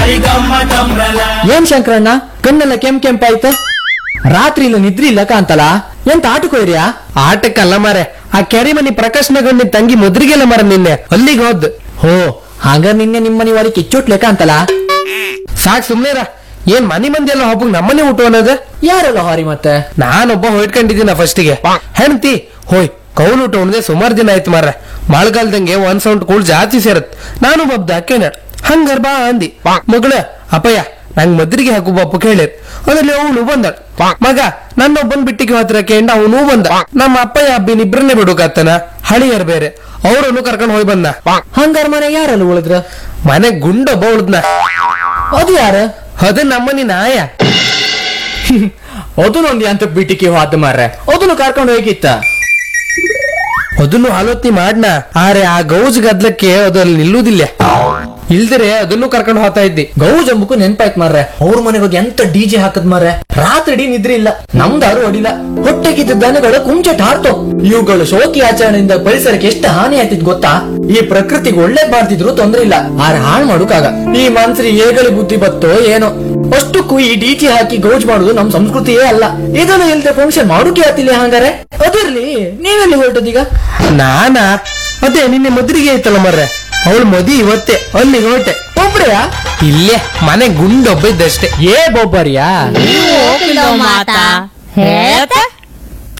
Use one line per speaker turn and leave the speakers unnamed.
ಭಾರಿ ಗಮ್ಮತ್ತಂಬಲ
ಏನ್ ಶಂಕರಣ್ಣ ಕಣ್ಣೆಲ್ಲ ಕೆಂಪ್ ಕೆಂಪಾಯ್ತು ರಾತ್ರಿ ಇಲ್ಲ ನಿದ್ರಿ ಇಲ್ಲ ಕಾಂತಲ್ಲ ಎಂತ ಆಟಕ್ಕೋಯ್ರಿಯಾ
ಆಟಕ್ಕಲ್ಲ ಮಾರೆ ಆ ಕೆರೆ ಮನಿ ಪ್ರಕಾಶ್ನಗೊಂಡ್ ನಿನ್ ತಂಗಿ ಮುದ್ರಿಗೆಲ್ಲ ಮರ ನಿನ್ನೆ ಅಲ್ಲಿಗೆ ಹೋದ್
ಹೋ ಹಂಗ ನಿನ್ನೆ ನಿಮ್ಮನಿ ಒಳಗೆ ಕಿಚ್ಚೋಟ್ ಲೆಕ್ಕ ಅಂತಲ್ಲ
ಸಾಕ್ ಸುಮ್ನೆರ ಏನ್ ಮನಿ ಮಂದಿ ಎಲ್ಲ ಹಬ್ಬಕ್ ನಮ್ಮನೆ ಊಟ ಅನ್ನೋದು
ಯಾರಲ್ಲ ಹಾರಿ ಮತ್ತೆ
ನಾನೊಬ್ಬ ಹೊಯ್ಟ್ಕೊಂಡಿದ್ದೀನ ಫಸ್ಟಿಗೆ ಹೆಣ್ತಿ ಹೋಯ್ ಕೌಲ್ ಊಟ ಉಣ್ದೆ ಸುಮಾರು ದಿನ ಆಯ್ತು ಮಾರ್ರೆ ಮಳೆಗಾಲದಂಗೆ ಒಂದ್ ಸೌಂಡ್ ಕೂಳ್ ಜಾಸ್ತಿ ಸೇರತ್ ನಾನು ಬಬ್ದ ಅಕ್ಕೇನ ಹಂಗಾರ್ ಬಾ ಅಂದಿ ಮಗಳ ಅಪ್ಪಯ್ಯ ನಂಗ್ ಮದ್ರಿಗೆ ಹಾಕು ಬಪ್ಪು ಕೇಳಿರ್ ಅದ್ರಲ್ಲಿ ಅವನು ಬಂದ ಮಗ ನನ್ನೊಬ್ಬನ್ ಬಿಟ್ಟಿಗೆ ಹತ್ರ ಕೇಂಡ ಅವನು ಬಂದ ನಮ್ಮ ಅಪ್ಪಯ್ಯ ಅಬ್ಬಿನ ಇಬ್ರನ್ನೇ ಬಿಡುಕಾತನ ಹಳಿಯರ್ ಬೇರೆ ಅವರನ್ನು ಕರ್ಕೊಂಡ್ ಹೋಗಿ ಬಂದ
ಹಂಗಾರ ಮನೆ ಯಾರಲ್ಲ ಉಳಿದ್ರ
ಮನೆ ಗುಂಡೊಬ್ಬ ಉಳ್ದ್ನ
ಅದು ಯಾರ
ಅದು ನಮ್ಮನಿ ನಾಯ
ಅದನ್ನೊಂದು ಅಂತ ಬಿಟಿಕೆ ಹೋದ ಮಾರ್ರೆ ಅದನ್ನು ಕರ್ಕೊಂಡು ಹೋಗಿತ್ತ
ಅದನ್ನು ಆಲೋಚನೆ ಮಾಡ್ನ ಆರೆ ಆ ಗೌಜ್ ಗದ್ಲಕ್ಕೆ ಅದು ಅಲ್ಲಿ ನಿಲ್ಲುವುದಿಲ್ಲ ಇಲ್ದರೆ ಅದನ್ನು ಕರ್ಕೊಂಡು ಹೋಗ್ತಾ ಇದ್ದಿ
ಗೌಜ್ ಅಂಬಕು ನೆನ್ಪಾಯ್ತು ಮಾರ್ರೆ ಅವ್ರ ಮನೆಗೆ ಹೋಗಿ ಎಂತ ಡಿಜೆ ಹಾಕದ್ ಮಾರ್ರೆ ರಾತ್ರಿ ಇಡೀ ನಿದ್ರೆ ಇಲ್ಲ ನಮ್ದಾರು ಹೊಡಿಲ್ಲ ಹೊಟ್ಟೆಗಿದ್ದ ದನಗಳು ಕುಂಚಟ ಹಾರ್ತು ಇವುಗಳು ಶೋಕಿ ಆಚರಣೆಯಿಂದ ಪರಿಸರಕ್ಕೆ ಎಷ್ಟು ಹಾನಿ ಆಯ್ತಿದ್ ಗೊತ್ತಾ ಈ ಪ್ರಕೃತಿಗೆ ಒಳ್ಳೆ ಬಾರ್ತಿದ್ರು ತೊಂದ್ರೆ ಇಲ್ಲ ಆರೆ ಹಾಳು ಮಾಡೋಕಾಗ ಈ ಮನ್ಸ್ರಿ ಏಗಳಿ ಬುದ್ಧಿ ಬತ್ತೋ ಏನೋ ಅಷ್ಟಕ್ಕೂ ಈ ಡಿಜೆ ಹಾಕಿ ಗೌಜ್ ಮಾಡುದು ನಮ್ ಸಂಸ್ಕೃತಿಯೇ ಅಲ್ಲ ಇದನ್ನು ಇಲ್ದೆ ಫಂಕ್ಷನ್ ಮಾಡೋಕೆ ಆತಿಲ್ಲ ಹಂಗಾರೆ ಅದಿರ್ಲಿ ನೀವೆಲ್ಲಿ ಹೊರಟದೀಗ
ನಾನಾ ಅದೇ ನಿನ್ನೆ ಮದ್ರಿಗೆ ಐತಲ್ಲ ಮರ್ರೆ ಅವಳು ಮದಿ ಇವತ್ತೇ ಅಲ್ಲಿಗೆ ಹೊರಟೆ
ಒಬ್ರೆಯಾ
ಇಲ್ಲೇ ಮನೆ ಗುಂಡೊಬ್ಬ ಇದ್ದಷ್ಟೇ
ಏ ಬೊಬ್ಬರಿಯಾ
ಹೋಗಿಲ್ಲ ಮಾತಾ ಹೇಳ್ತಾ